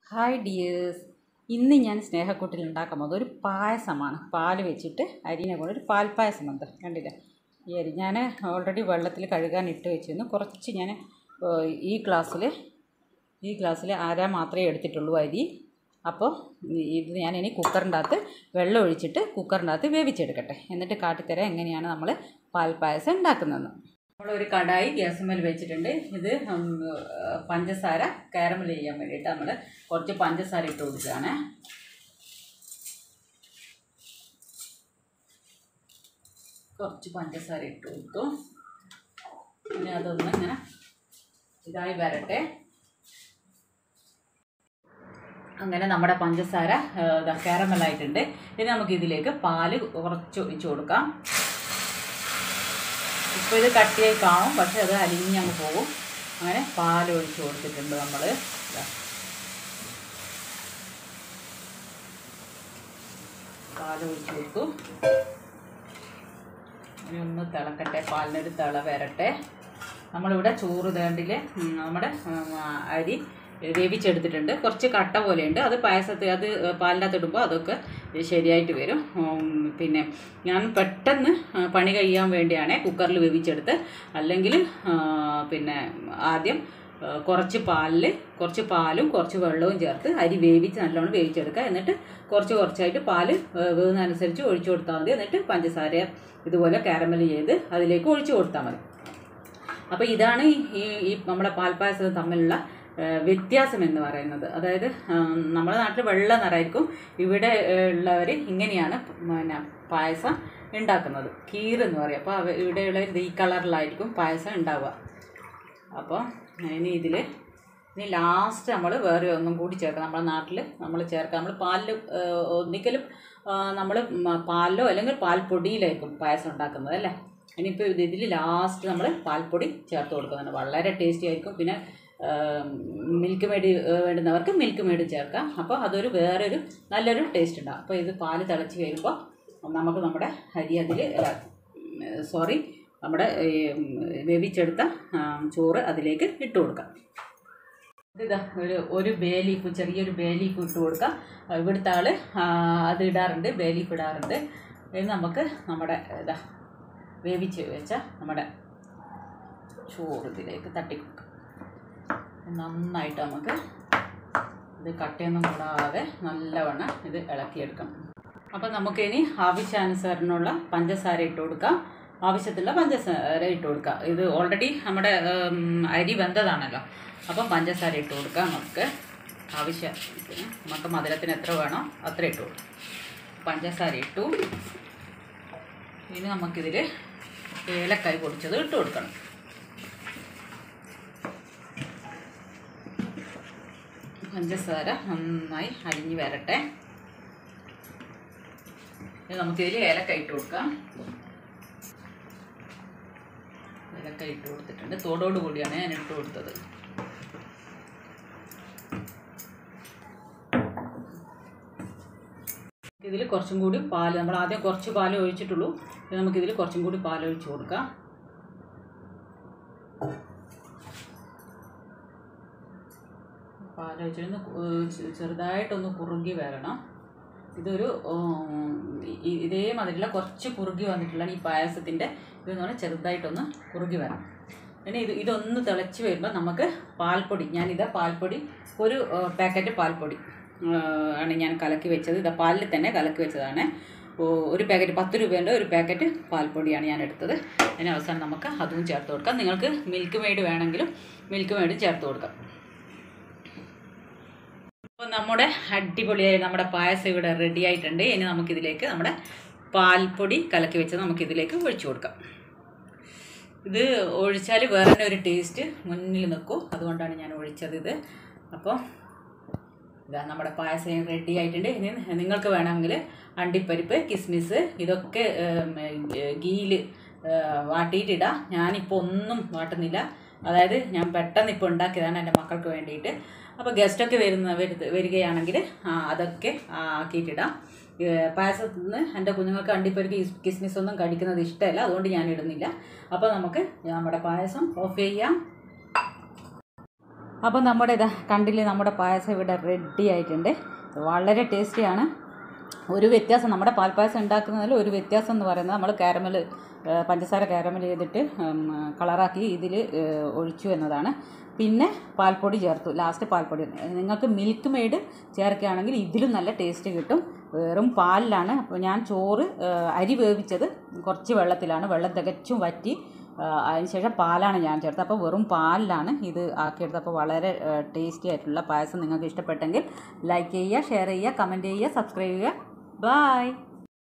hi dears ഇന്ന് ഞാൻ സ്നേഹക്കൂട്ടിൽ ഉണ്ടാക്കാൻ പോകുന്നത് ഒരു പായസമാണ് പാൽ വെച്ചിട്ട് അരിനെ കൊണ്ട് ഒരു പാൽ പായസം ഉണ്ട് കണ്ടില്ല ഈ അരി ഞാൻ ഓൾറെഡി വെള്ളത്തിൽ കഴുകാൻ ഇട്ട് വെച്ചിരുന്നു കുറച്ച് ഞാൻ ഈ ഗ്ലാസ്സിൽ ഈ ഗ്ലാസ്സിൽ അര മാത്രമേ എടുത്തിട്ടുള്ളൂ അരി അപ്പോൾ ഇത് ഞാൻ ഇനി കുക്കറിൻ്റെ അകത്ത് വെള്ളം ഒഴിച്ചിട്ട് കുക്കറിൻ്റെ അകത്ത് വേവിച്ചെടുക്കട്ടെ എന്നിട്ട് കാട്ടിത്തരാം എങ്ങനെയാണ് നമ്മൾ പാൽ പായസം ഉണ്ടാക്കുന്നതെന്ന് നമ്മളൊരു കടായി ഗ്യാസുമേൽ വെച്ചിട്ടുണ്ട് ഇത് ഉം, പഞ്ചസാര കാരമൽ ചെയ്യാൻ വേണ്ടിയിട്ട് നമ്മൾ കുറച്ച് പഞ്ചസാര ഇട്ട് കൊടുക്കുകയാണ് കുറച്ച് പഞ്ചസാര ഇട്ട് കൊടുത്തു പിന്നെ അതൊന്ന് ഇങ്ങനെ ഇതായി വരട്ടെ അങ്ങനെ നമ്മുടെ പഞ്ചസാര കാരമലായിട്ടുണ്ട് ഇനി നമുക്ക് ഇതിലേക്ക് പാല് കുറച്ച് ഒഴിച്ച് കൊടുക്കാം ഇപ്പോൾ ഇത് കട്ടിയായി കാണും പക്ഷെ അത് അലിഞ്ഞങ്ങ് പോകും അങ്ങനെ പാൽ ഒഴിച്ച് കൊടുത്തിട്ടുണ്ട് നമ്മൾ പാൽ ഒഴിച്ച് കൊടുത്തു ഇനി ഒന്ന് തിളക്കട്ടെ പാലിനൊരു തിള വരട്ടെ നമ്മളിവിടെ ചോറ് തേണ്ടിൽ നമ്മുടെ ഉം, അരി വേവിച്ചെടുത്തിട്ടുണ്ട് കുറച്ച് കട്ട പോലെയുണ്ട് അത് പായസത്തിൽ അത് പാലിൻ്റെ അകത്ത് ഇടുമ്പോൾ അതൊക്കെ ശരിയായിട്ട് വരും ഉം, പിന്നെ ഞാൻ പെട്ടെന്ന് ആ, പണി കഴിയാൻ വേണ്ടിയാണ് കുക്കറിൽ വേവിച്ചെടുത്ത് അല്ലെങ്കിൽ ആ, പിന്നെ ആദ്യം ആ, കുറച്ച് പാലിൽ കുറച്ച് പാലും കുറച്ച് വെള്ളവും ചേർത്ത് അരി വേവിച്ച് നല്ലോണം വേവിച്ചെടുക്കുക എന്നിട്ട് കുറച്ച് കുറച്ചായിട്ട് പാല് വേവുന്നതനുസരിച്ച് ഒഴിച്ചു കൊടുത്താൽ മതി എന്നിട്ട് പഞ്ചസാര ഇതുപോലെ കാരമൽ ചെയ്ത് അതിലേക്ക് ഒഴിച്ചു കൊടുത്താൽ മതി അപ്പോൾ ഇതാണ് ഈ ഈ- ഈ നമ്മുടെ പാൽപ്പായസം തമ്മിലുള്ള ആ, വ്യത്യാസം എന്ന് പറയുന്നത് അതായത് ആ, നമ്മുടെ നാട്ടിൽ വെള്ള നിറമായിരിക്കും ഇവിടെ ഉള്ളവർ ഇങ്ങനെയാണ് പിന്നെ പായസം ഉണ്ടാക്കുന്നത് കീർ എന്ന് പറയും അപ്പോൾ അവ ഇവിടെയുള്ളവർ ഈ കളറിലായിരിക്കും പായസം ഉണ്ടാവുക അപ്പോൾ ഇനി ഇതിൽ ഇനി ലാസ്റ്റ് നമ്മൾ വേറെ ഒന്നും കൂടി ചേർക്കാം നമ്മുടെ നാട്ടിൽ നമ്മൾ ചേർക്കാം നമ്മൾ പാലിൽ ഒന്നിക്കലും നമ്മൾ പാലിലോ അല്ലെങ്കിൽ പാൽപ്പൊടിയിലായിരിക്കും പായസം ഉണ്ടാക്കുന്നത് അല്ലേ ഇനിയിപ്പോൾ ഇത് ഇതിൽ ലാസ്റ്റ് നമ്മൾ പാൽപ്പൊടി ചേർത്ത് കൊടുക്കുന്നുണ്ട് വളരെ ടേസ്റ്റി ആയിരിക്കും പിന്നെ മിൽക്ക് മേഡ് വേണ്ടുന്നവർക്ക് മിൽക്ക് മേഡ് ചേർക്കാം അപ്പോൾ അതൊരു വേറൊരു നല്ലൊരു ടേസ്റ്റ് ഉണ്ടാകും അപ്പോൾ ഇത് പാല് തിളച്ച് കഴിയുമ്പോൾ നമുക്ക് നമ്മുടെ അരി അതിൽ സോറി നമ്മുടെ ഈ, ഉം, വേവിച്ചെടുത്ത ആ, ചോറ് അതിലേക്ക് ഇട്ട് കൊടുക്കാം ഇതാ ഒരു ഒരു ബേ ലീഫ് ചെറിയൊരു ബേ ലീഫ് ഇട്ട് കൊടുക്കാം ഇവിടുത്തെ ആൾ അത് ഇടാറുണ്ട് ബേ ലീഫ് ഇടാറുണ്ട് ഇത് നമുക്ക് നമ്മുടെ ഇതാ വേവിച്ച് വെച്ച നമ്മുടെ ചോറ് ഇതിലേക്ക് തട്ടി കൊടുക്കാം നന്നായിട്ട് നമുക്ക് ഇത് കട്ടയൊന്നും കൂടാതെ നല്ലവണ്ണം ഇത് ഇളക്കിയെടുക്കണം അപ്പം നമുക്കിനി ആവശ്യാനുസരണമുള്ള പഞ്ചസാര ഇട്ട് കൊടുക്കാം ആവശ്യത്തിലുള്ള പഞ്ചസാര ഇട്ട് കൊടുക്കാം ഇത് ഓൾറെഡി നമ്മുടെ ഉം, അരി വെന്തതാണല്ലോ അപ്പം പഞ്ചസാര ഇട്ട് കൊടുക്കാം നമുക്ക് ആവശ്യത്തിന് നമുക്ക് മധുരത്തിന് എത്ര വേണോ അത്ര ഇട്ട് കൊടുക്കാം പഞ്ചസാര ഇട്ടു ഇനി നമുക്കിതിൽ ഏലക്കായ് പൊടിച്ചത് ഇട്ട് കൊടുക്കണം പഞ്ചസാര നന്നായി അരിഞ്ഞ് വരട്ടെ ഇനി നമുക്കിതിൽ ഏലക്ക ഇട്ട് കൊടുക്കാം ഏലക്ക ഇട്ട് കൊടുത്തിട്ടുണ്ട് തോടോട് കൂടിയാണ് ഞാൻ ഇട്ട് കൊടുത്തത് ഇതിൽ കുറച്ചും കൂടി പാല് നമ്മൾ ആദ്യം കുറച്ച് പാല് ഒഴിച്ചിട്ടുള്ളൂ ഇനി നമുക്കിതിൽ കുറച്ചും കൂടി പാൽ ഒഴിച്ച് കൊടുക്കാം പാലൊഴിച്ചിട്ടൊന്ന് ചെറുതായിട്ടൊന്ന് കുറുകി വരണം ഇതൊരു ഉം, ഇ- ഇതേ മാതിരിയുള്ള കുറച്ച് കുറുകി വന്നിട്ടുള്ള ഈ പായസത്തിൻ്റെ ഇതെന്ന് പറഞ്ഞാൽ ചെറുതായിട്ടൊന്ന് കുറുകി വരണം ഇനി ഇത് ഇതൊന്ന് തിളച്ച് വരുമ്പോൾ നമുക്ക് പാൽപ്പൊടി ഞാനിത് പാൽപ്പൊടി ഒരു പാക്കറ്റ് പാൽപ്പൊടി ആ, ആണ് ഞാൻ കലക്കി വെച്ചത് ഇത് പാലിൽ തന്നെ കലക്കി വെച്ചതാണ് ഓ, ഒരു പാക്കറ്റ് പത്ത് രൂപേൻ്റെ ഒരു പാക്കറ്റ് പാൽപ്പൊടിയാണ് ഞാൻ എടുത്തത് അതിന് അവസാനം നമുക്ക് അതും ചേർത്ത് കൊടുക്കാം നിങ്ങൾക്ക് മിൽക്ക് മെയ്ഡ് വേണമെങ്കിലും മിൽക്ക് മെയ്ഡും ചേർത്ത് കൊടുക്കാം അപ്പോൾ നമ്മുടെ അടിപൊളിയായി നമ്മുടെ പായസം ഇവിടെ റെഡി ആയിട്ടുണ്ട് ഇനി നമുക്കിതിലേക്ക് നമ്മുടെ പാൽപ്പൊടി കലക്കി വെച്ച് നമുക്കിതിലേക്ക് ഒഴിച്ചു കൊടുക്കാം ഇത് ഒഴിച്ചാൽ വേറെ തന്നെ ഒരു ടേസ്റ്റ് മുന്നിൽ നിൽക്കും അതുകൊണ്ടാണ് ഞാൻ ഒഴിച്ചത് ഇത് അപ്പോൾ ഇതാ നമ്മുടെ പായസം റെഡി ആയിട്ടുണ്ട് ഇനി നിങ്ങൾക്ക് വേണമെങ്കിൽ അണ്ടിപ്പരിപ്പ് കിസ്മിസ് ഇതൊക്കെ ഗീയിൽ വാട്ടിയിട്ടിടാം ഞാനിപ്പോൾ ഒന്നും വാട്ടുന്നില്ല അതായത് ഞാൻ പെട്ടെന്ന് ഇപ്പോൾ ഉണ്ടാക്കിയതാണ് എൻ്റെ മക്കൾക്ക് വേണ്ടിയിട്ട് അപ്പോൾ ഗസ്റ്റൊക്കെ വരുന്ന വരുത്ത വരികയാണെങ്കിൽ ആ, അതൊക്കെ ആ, ആക്കിയിട്ടിടാം ഏഹ് പായസത്തിൽ നിന്ന് എൻ്റെ കുഞ്ഞുങ്ങൾക്ക് അണ്ടിപ്പരിക്ക് കിസ്മിസ് ഒന്നും കഴിക്കുന്നത് ഇഷ്ടമല്ല അതുകൊണ്ട് ഞാൻ ഇടുന്നില്ല അപ്പോൾ നമുക്ക് നമ്മുടെ പായസം ഓഫ് ചെയ്യാം അപ്പോൾ നമ്മുടെ ഇതാ കണ്ടില്ലേ നമ്മുടെ പായസം ഇവിടെ റെഡി ആയിട്ടുണ്ട് വളരെ ടേസ്റ്റിയാണ് ഒരു വ്യത്യാസം നമ്മുടെ പാൽപ്പായസം ഉണ്ടാക്കുന്നതിൽ ഒരു വ്യത്യാസം എന്ന് പറയുന്നത് നമ്മൾ കാരമൽ പഞ്ചസാര കാരമൽ ചെയ്തിട്ട് ഉം, കളറാക്കി ഇതിൽ ഒഴിച്ചു എന്നതാണ് പിന്നെ പാൽപ്പൊടി ചേർത്തു ലാസ്റ്റ് പാൽപ്പൊടി നിങ്ങൾക്ക് മിൽക്ക് മെയ്ഡ് ചേർക്കുകയാണെങ്കിൽ ഇതിലും നല്ല ടേസ്റ്റ് കിട്ടും വെറും പാലിലാണ് അപ്പോൾ ഞാൻ ചോറ് ആ, അരി വേവിച്ചത് കുറച്ച് വെള്ളത്തിലാണ് വെള്ളം തികച്ചും വറ്റി ആ, അതിനുശേഷം പാലാണ് ഞാൻ ചേർത്തത് അപ്പോൾ വെറും പാലിലാണ് ഇത് ആക്കിയെടുത്തത് അപ്പോൾ വളരെ ടേസ്റ്റി ആയിട്ടുള്ള പായസം നിങ്ങൾക്ക് ഇഷ്ടപ്പെട്ടെങ്കിൽ ലൈക്ക് ചെയ്യുക ഷെയർ ചെയ്യുക കമൻറ്റ് ചെയ്യുക സബ്സ്ക്രൈബ് ചെയ്യുക ബായ്